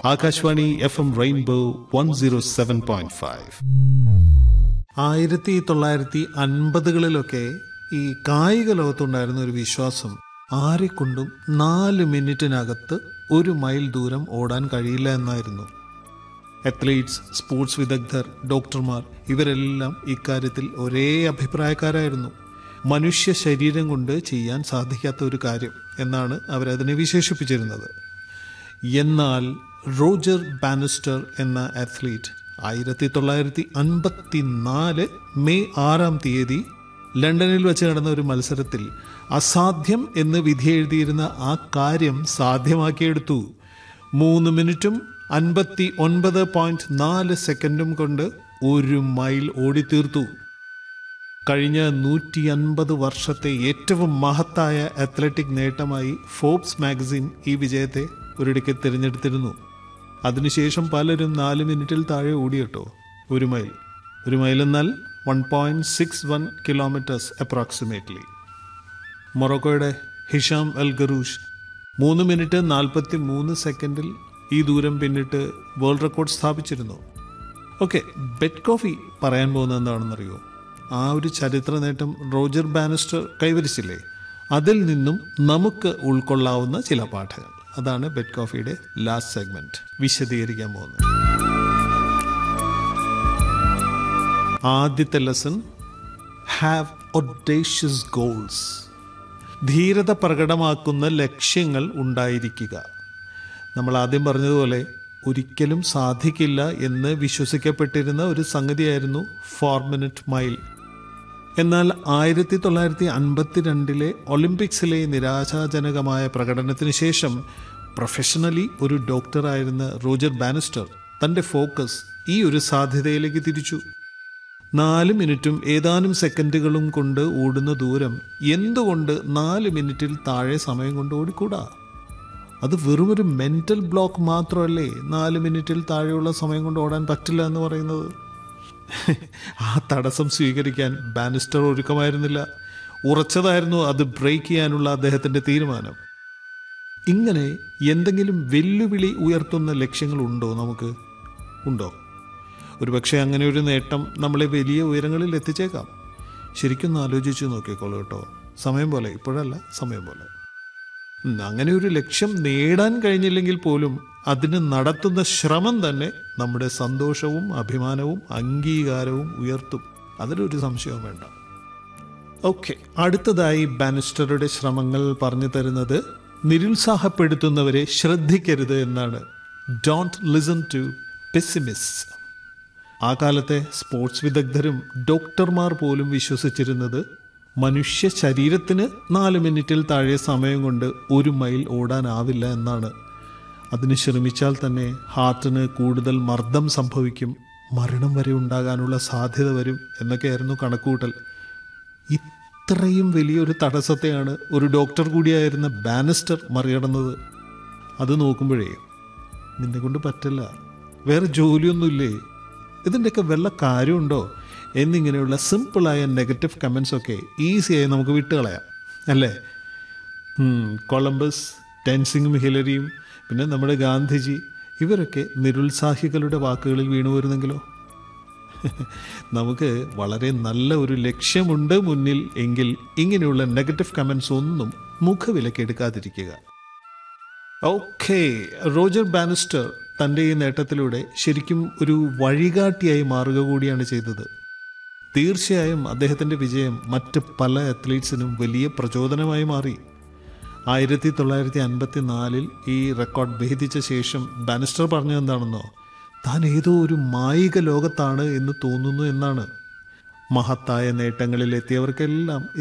Akashvani F M rainbow one zero seven point five ആയിരത്തി തൊള്ളായിരത്തി അൻപതുകളിലൊക്കെ ഈ കായിക ലോകത്തുണ്ടായിരുന്ന ഒരു വിശ്വാസം ആരെക്കൊണ്ടും നാല് മിനിറ്റിനകത്ത് ഒരു മൈൽ ദൂരം ഓടാൻ കഴിയില്ല എന്നായിരുന്നു അത്ലീറ്റ്സ് സ്പോർട്സ് വിദഗ്ധർ ഡോക്ടർമാർ ഇവരെല്ലാം ഇക്കാര്യത്തിൽ ഒരേ അഭിപ്രായക്കാരായിരുന്നു മനുഷ്യ ശരീരം കൊണ്ട് ചെയ്യാൻ സാധിക്കാത്ത ഒരു കാര്യം എന്നാണ് അവരതിനെ വിശേഷിപ്പിച്ചിരുന്നത് എന്നാൽ റോജർ ബാനിസ്റ്റർ എന്ന അത്ലീറ്റ് ആയിരത്തി തൊള്ളായിരത്തി അൻപത്തി നാല് മെയ് ആറാം തീയതി ലണ്ടനിൽ വെച്ച് നടന്ന ഒരു മത്സരത്തിൽ അസാധ്യം എന്ന് വിധിയെഴുതിയിരുന്ന ആ കാര്യം സാധ്യമാക്കിയെടുത്തു മൂന്ന് മിനിറ്റും അൻപത്തി ഒൻപത് പോയിന്റ് നാല് സെക്കൻഡും കൊണ്ട് ഒരു മൈൽ ഓടിത്തീർത്തു കഴിഞ്ഞ നൂറ്റി അൻപത് വർഷത്തെ ഏറ്റവും മഹത്തായ അത്ലറ്റിക് നേട്ടമായി ഫോബ്സ് മാഗസിൻ ഈ വിജയത്തെ ഒരിടയ്ക്ക് തിരഞ്ഞെടുത്തിരുന്നു അതിനുശേഷം പലരും നാല് മിനിറ്റിൽ താഴെ ഓടിയട്ടോ ഒരു മൈൽ ഒരു മൈൽ എന്നാൽ one point six one kilometres approximately മൊറോക്കോയുടെ ഹിഷാം അൽ ഗറൂഷ് മൂന്ന് മിനിറ്റ് നാൽപ്പത്തി മൂന്ന് സെക്കൻഡിൽ ഈ ദൂരം പിന്നിട്ട് വേൾഡ് റെക്കോർഡ് സ്ഥാപിച്ചിരുന്നു ഓക്കെ ബെറ്റ് കോഫി പറയാൻ പോകുന്നത് എന്താണെന്നറിയോ ആ ഒരു ചരിത്ര നേട്ടം റോജർ ബാനിസ്റ്റർ കൈവരിച്ചില്ലേ അതിൽ നിന്നും നമുക്ക് ഉൾക്കൊള്ളാവുന്ന ചില പാഠങ്ങൾ അതാണ് ബെറ്റ് കോഫിയുടെ ലാസ്റ്റ് സെഗ്മെന്റ് വിശദീകരിക്കാൻ പോകുന്നത് ആദ്യത്തെ ലെസൺ ഹാവ് ഒഡേഷ്യസ് ഗോൾസ് ധീരത പ്രകടമാക്കുന്ന ലക്ഷ്യങ്ങൾ ഉണ്ടായിരിക്കുക നമ്മൾ ആദ്യം പറഞ്ഞതുപോലെ ഒരിക്കലും സാധിക്കില്ല എന്ന് വിശ്വസിക്കപ്പെട്ടിരുന്ന ഒരു സംഗതിയായിരുന്നു ഫോർ മിനിറ്റ് മൈൽ എന്നാൽ ആയിരത്തി തൊള്ളായിരത്തി അൻപത്തിരണ്ടിലെ ഒളിമ്പിക്സിലെ നിരാശാജനകമായ പ്രകടനത്തിന് ശേഷം പ്രൊഫഷണലി ഒരു ഡോക്ടറായിരുന്ന റോജർ ബാനിസ്റ്റർ തന്റെ ഫോക്കസ് ഈ ഒരു സാധ്യതയിലേക്ക് തിരിച്ചു നാല് മിനിറ്റും ഏതാനും സെക്കൻഡുകളും കൊണ്ട് ഓടുന്ന ദൂരം എന്തുകൊണ്ട് നാല് മിനിറ്റിൽ താഴെ സമയം കൊണ്ട് ഓടിക്കൂടാ അത് വെറുമൊരു മെന്റൽ ബ്ലോക്ക് മാത്രമല്ലേ നാല് മിനിറ്റിൽ താഴെയുള്ള സമയം കൊണ്ട് ഓടാൻ പറ്റില്ല എന്ന് പറയുന്നത് ആ തടസ്സം സ്വീകരിക്കാൻ ബാനിസ്റ്റർ ഒരുക്കമായിരുന്നില്ല ഉറച്ചതായിരുന്നു അത് ബ്രേക്ക് ചെയ്യാനുള്ള അദ്ദേഹത്തിന്റെ തീരുമാനം ഇങ്ങനെ എന്തെങ്കിലും വെല്ലുവിളി ഉയർത്തുന്ന ലക്ഷ്യങ്ങൾ ഉണ്ടോ നമുക്ക് ഉണ്ടോ ഒരുപക്ഷെ അങ്ങനെ ഒരു നേട്ടം നമ്മളെ വലിയ ഉയരങ്ങളിൽ എത്തിച്ചേക്കാം ശരിക്കും ആലോചിച്ച് നോക്കിക്കോളൂ കേട്ടോ സമയം പോലെ ഇപ്പോഴല്ല സമയം പോലെ ഉം, അങ്ങനെ ഒരു ലക്ഷ്യം നേടാൻ കഴിഞ്ഞില്ലെങ്കിൽ പോലും അതിന് നടത്തുന്ന ശ്രമം തന്നെ നമ്മുടെ സന്തോഷവും അഭിമാനവും അംഗീകാരവും ഉയർത്തും അതിലൊരു സംശയവും വേണ്ട ഓക്കെ അടുത്തതായി ബാനിസ്റ്ററുടെ ശ്രമങ്ങൾ പറഞ്ഞു തരുന്നത് നിരുത്സാഹപ്പെടുത്തുന്നവരെ ശ്രദ്ധിക്കരുത് എന്നാണ് ഡോണ്ട് ലിസൺ ടു പെസിമിസ്റ്റ് ആ കാലത്തെ സ്പോർട്സ് വിദഗ്ധരും ഡോക്ടർമാർ പോലും വിശ്വസിച്ചിരുന്നത് മനുഷ്യ ശരീരത്തിന് നാല് മിനിറ്റിൽ താഴെ സമയം കൊണ്ട് ഒരു മൈൽ ഓടാനാവില്ല എന്നാണ് അതിന് ശ്രമിച്ചാൽ തന്നെ ഹാർട്ടിന് കൂടുതൽ മർദ്ദം സംഭവിക്കും മരണം വരെ ഉണ്ടാകാനുള്ള സാധ്യത വരും എന്നൊക്കെയായിരുന്നു കണക്കുകൂട്ടൽ ഇത്രയും വലിയൊരു തടസ്സത്തെയാണ് ഒരു ഡോക്ടർ കൂടിയായിരുന്ന ബാനിസ്റ്റർ മറികടന്നത് അത് നോക്കുമ്പോഴേ നിന്നെ കൊണ്ട് പറ്റില്ല വേറെ ജോലിയൊന്നുമില്ലേ ഇതിൻ്റെയൊക്കെ വല്ല കാര്യമുണ്ടോ എന്നിങ്ങനെയുള്ള സിമ്പിളായ നെഗറ്റീവ് കമൻസ് ഒക്കെ ഈസിയായി നമുക്ക് വിട്ടുകളയാം അല്ലേ ഉം, കൊളംബസ് ടെൻസിങ്ങും ഹിലരിയും പിന്നെ നമ്മുടെ ഗാന്ധിജി ഇവരൊക്കെ നിരുത്സാഹികളുടെ വാക്കുകളിൽ വീണു വരുന്നെങ്കിലോ നമുക്ക് വളരെ നല്ല ഒരു ലക്ഷ്യമുണ്ട് മുന്നിൽ എങ്കിൽ ഇങ്ങനെയുള്ള നെഗറ്റീവ് കമൻസ് ഒന്നും മുഖവിലക്കെടുക്കാതിരിക്കുക ഓക്കെ റോജർ ബാനിസ്റ്റർ തൻ്റെ ഈ നേട്ടത്തിലൂടെ ശരിക്കും ഒരു വഴികാട്ടിയായി മാറുക കൂടിയാണ് ചെയ്തത് തീർച്ചയായും അദ്ദേഹത്തിൻ്റെ വിജയം മറ്റ് പല അത്ലീറ്റ്സിനും വലിയ പ്രചോദനമായി മാറി ആയിരത്തി തൊള്ളായിരത്തി അൻപത്തി നാലിൽ ഈ റെക്കോർഡ് ഭേദിച്ച ശേഷം ബാനിസ്റ്റർ പറഞ്ഞത് എന്താണെന്നോ താൻ ഏതോ ഒരു മായിക ലോകത്താണ് എന്ന് തോന്നുന്നു എന്നാണ് മഹത്തായ നേട്ടങ്ങളിൽ എത്തിയവർക്കെല്ലാം